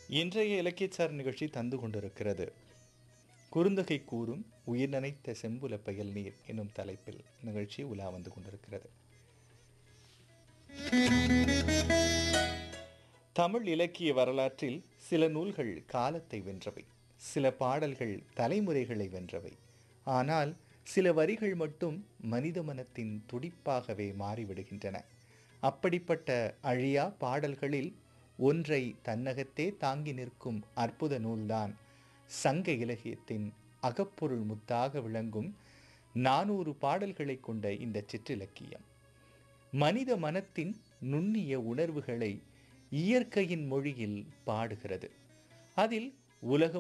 இன்றைய இலக்கியச்சார் நிகழ்ச்சி தந்து கொண்டிருக்கிறது குறுந்தொகை கூறும் உயிர் நனைத்த செம்புல பயல் நீர் என்னும் தலைப்பில் நிகழ்ச்சி உலா வந்து கொண்டிருக்கிறது தமிழ் இலக்கிய வரலாற்றில் சில நூல்கள் காலத்தை வென்றவை சில பாடல்கள் தலைமுறைகளை வென்றவை ஆனால் சில வரிகள் மட்டும் மனித மனத்தின் துடிப்பாகவே மாறிவிடுகின்றன அப்படிப்பட்ட அழியா பாடல்களில் ஒன்றை தன்னகத்தே தாங்கி நிற்கும் அற்புத நூல்தான் சங்க இலக்கியத்தின் அகப்பொருள் முத்தாக விளங்கும் நானூறு பாடல்களை கொண்ட இந்த சிற்றிலக்கியம் மனித மனத்தின் நுண்ணிய உணர்வுகளை இயற்கையின் மொழியில் பாடுகிறது அதில் உலகம்